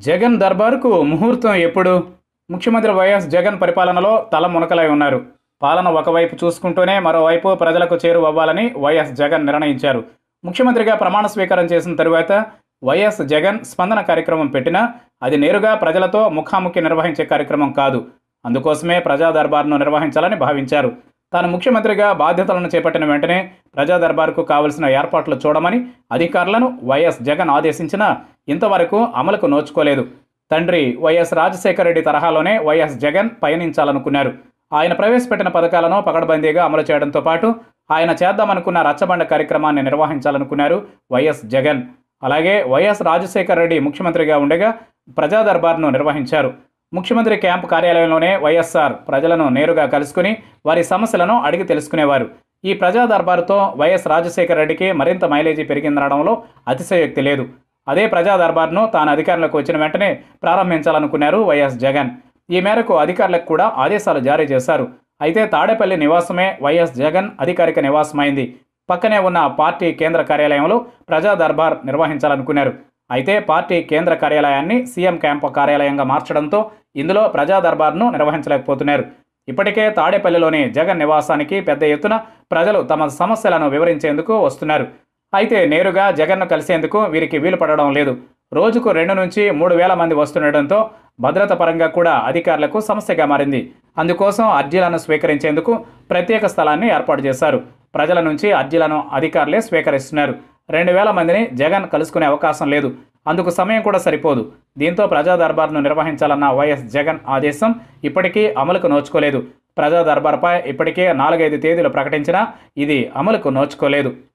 జగన్ దర్బారుకు ముహూర్తం ఎప్పుడు ముఖ్యమంత్రి వైఎస్ జగన్ పరిపాలనలో తల మునకలై ఉన్నారు పాలన ఒకవైపు చూసుకుంటూనే మరోవైపు ప్రజలకు చేరువవ్వాలని వైఎస్ జగన్ నిర్ణయించారు ముఖ్యమంత్రిగా ప్రమాణ స్వీకారం చేసిన తరువాత వైఎస్ జగన్ స్పందన కార్యక్రమం పెట్టినా అది నేరుగా ప్రజలతో ముఖాముఖి నిర్వహించే కార్యక్రమం కాదు అందుకోసమే ప్రజా దర్బార్ను నిర్వహించాలని భావించారు తాను ముఖ్యమంత్రిగా బాధ్యతలను చేపట్టిన వెంటనే ప్రజా దర్బార్కు కావలసిన ఏర్పాట్లు చూడమని అధికారులను వైఎస్ జగన్ ఆదేశించినా ఇంతవరకు అమలుకు నోచుకోలేదు తండ్రి వైఎస్ రాజశేఖర రెడ్డి తరహాలోనే వైఎస్ జగన్ పయనించాలనుకున్నారు ఆయన ప్రవేశపెట్టిన పథకాలను పకడ్బందీగా అమలు చేయడంతో పాటు ఆయన చేద్దామనుకున్న రచ్చబండ కార్యక్రమాన్ని నిర్వహించాలనుకున్నారు వైఎస్ జగన్ అలాగే వైఎస్ రాజశేఖర రెడ్డి ముఖ్యమంత్రిగా ఉండగా ప్రజా దర్బార్ను నిర్వహించారు ముఖ్యమంత్రి క్యాంపు కార్యాలయంలోనే వైఎస్ఆర్ ప్రజలను నేరుగా కలుసుకుని వారి సమస్యలను అడిగి తెలుసుకునేవారు ఈ ప్రజా దర్బారుతో వైఎస్ రాజశేఖర రెడ్డికి మరింత మైలేజీ పెరిగిందనడంలో అతిశయోక్తి లేదు అదే ప్రజా దర్బార్ను తాను అధికారంలోకి వచ్చిన వెంటనే ప్రారంభించాలనుకున్నారు వైఎస్ జగన్ ఈ మేరకు అధికారులకు కూడా ఆదేశాలు జారీ చేశారు అయితే తాడేపల్లి నివాసమే వైఎస్ జగన్ అధికారిక నివాసమైంది పక్కనే ఉన్న పార్టీ కేంద్ర కార్యాలయంలో ప్రజా దర్బార్ నిర్వహించాలనుకున్నారు అయితే పార్టీ కేంద్ర కార్యాలయాన్ని సీఎం క్యాంపు కార్యాలయంగా మార్చడంతో ఇందులో ప్రజా దర్బార్ను నిర్వహించలేకపోతున్నారు ఇప్పటికే తాడేపల్లిలోని జగన్ నివాసానికి పెద్ద ఎత్తున ప్రజలు తమ సమస్యలను వివరించేందుకు వస్తున్నారు అయితే నేరుగా జగన్ను కలిసేందుకు వీరికి వీలు పడడం లేదు రోజుకు రెండు నుంచి మూడు వేల మంది వస్తుండటంతో భద్రత పరంగా కూడా అధికారులకు సమస్యగా మారింది అందుకోసం అర్జీలను స్వీకరించేందుకు ప్రత్యేక స్థలాన్ని ఏర్పాటు చేశారు ప్రజల నుంచి అర్జీలను అధికారులే స్వీకరిస్తున్నారు రెండు వేల మందిని జగన్ కలుసుకునే అవకాశం లేదు అందుకు సమయం కూడా సరిపోదు దీంతో ప్రజా దర్బార్ను నిర్వహించాలన్న వైఎస్ జగన్ ఆదేశం ఇప్పటికీ అమలుకు నోచుకోలేదు ప్రజా దర్బార్పై ఇప్పటికే నాలుగైదు తేదీలు ప్రకటించినా ఇది అమలుకు నోచుకోలేదు